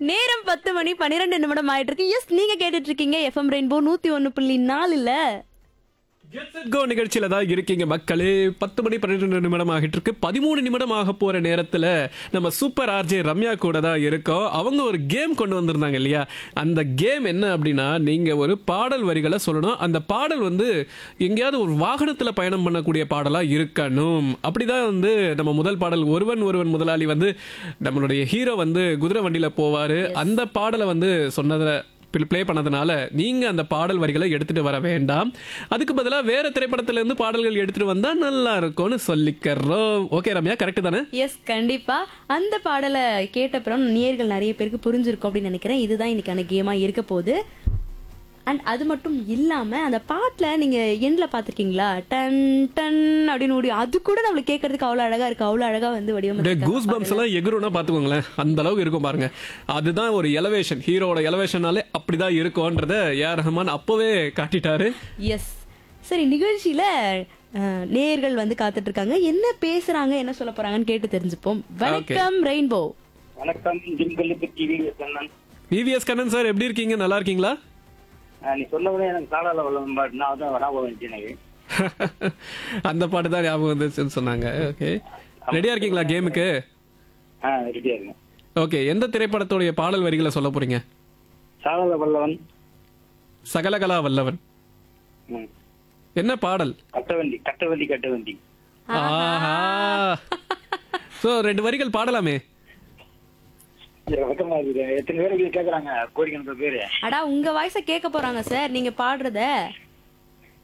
நேரம் பத்து மணி பன்னிரெண்டு நிமிடம் ஆயிட்டு இருக்கு எஸ் நீங்க கேட்டுட்டு இருக்கீங்க எஃப்எம் ரெயின்போ நூத்தி ஒன்னு புள்ளி நாலுல Get Set Go நிகழ்ச்சியில தான் இருக்கீங்க மக்களே பத்து மணி பன்னிரெண்டு நிமிடம் ஆகிட்டு இருக்கு பதிமூணு நிமிடம் ஆக போற நேரத்துல நம்ம சூப்பர் ஆர்ஜே ரம்யா கூட தான் இருக்கோம் அவங்க ஒரு கேம் கொண்டு வந்திருந்தாங்க இல்லையா அந்த கேம் என்ன அப்படின்னா நீங்க ஒரு பாடல் வரிகளை சொல்லணும் அந்த பாடல் வந்து எங்கேயாவது ஒரு வாகனத்துல பயணம் பண்ணக்கூடிய பாடலா இருக்கணும் அப்படிதான் வந்து நம்ம முதல் பாடல் ஒருவன் ஒருவன் முதலாளி வந்து நம்மளுடைய ஹீரோ வந்து குதிரை வண்டியில போவாரு அந்த பாடலை வந்து சொன்னதை ப்ளே பண்ணதுனால நீங்க அந்த பாடல் வரிகளை எடுத்துட்டு வர வேண்டாம் அதுக்கு பதிலா வேற திரைப்படத்துல இருந்து பாடல்கள் எடுத்துட்டு வந்தா நல்லா இருக்கும்னு சொல்லிக்கிறோம் ஓகே ரம்யா கரெக்ட் தானே எஸ் கண்டிப்பா அந்த பாடலை கேட்டப்புறம் நேர்கள் நிறைய பேருக்கு புரிஞ்சிருக்கும் அப்படின்னு நினைக்கிறேன் இதுதான் இன்னைக்கான கேமா இருக்க போகுது அண்ட் அது மட்டும் இல்லாம அந்த பாட்டுல நீங்க எண்ட்ல பாத்திருக்கீங்களா டன் டன் அப்படின்னு ஓடி அது கூட நம்மளுக்கு கேட்கறதுக்கு அவ்வளவு அழகா இருக்கு அவ்வளவு அழகா வந்து அப்படியே கூஸ் வடிவம் பம்ப்ஸ் எல்லாம் எகுரும்னா பாத்துக்கோங்களேன் அந்த அளவுக்கு இருக்கும் பாருங்க அதுதான் ஒரு எலவேஷன் ஹீரோட எலவேஷனாலே அப்படிதான் இருக்கும்ன்றத ஏஆர் ரஹ்மான் அப்பவே காட்டிட்டாரு எஸ் சரி நிகழ்ச்சியில அஹ், நேயர்கள் வந்து காத்துட்டு இருக்காங்க என்ன பேசுறாங்க என்ன சொல்ல போறாங்கன்னு கேட்டு தெரிஞ்சுப்போம் வணக்கம் ரெயின்போ வணக்கம் ஜிம்கல்லுக்கு TV Kannan VVS Kannan sir எப்படி இருக்கீங்க நல்லா இருக்கீங்களா ஆஹ் நீ சொன்னவனே எனக்கு காலால வல்லம் பாட்டு நான் அதான் ஞாபகம் வந்துச்சு எனக்கு அந்த பாட்டு தான் ஞாபகம் வந்துச்சுன்னு சொன்னாங்க ஓகே ரெடியா இருக்கீங்களா கேமுக்கு ஆ ரெடியா இருக்கேன் ஓகே எந்த திரைப்படத்துடைய பாடல் வரிகளை சொல்ல போறீங்க காலால வல்லவன் சகலகலா வல்லவன் ம். என்ன பாடல் கட்டவண்டி கட்டவண்டி கட்டவண்டி ஆஹா சோ ரெண்டு வரிகள் பாடலாமே இது வழக்கமா இருக்குது எத்தனை பேருக்கு கேக்குறாங்க கோடிக்கணக்கு பேரு அடா உங்க வாய்ஸ கேட்க போறாங்க சார் நீங்க பாடுறத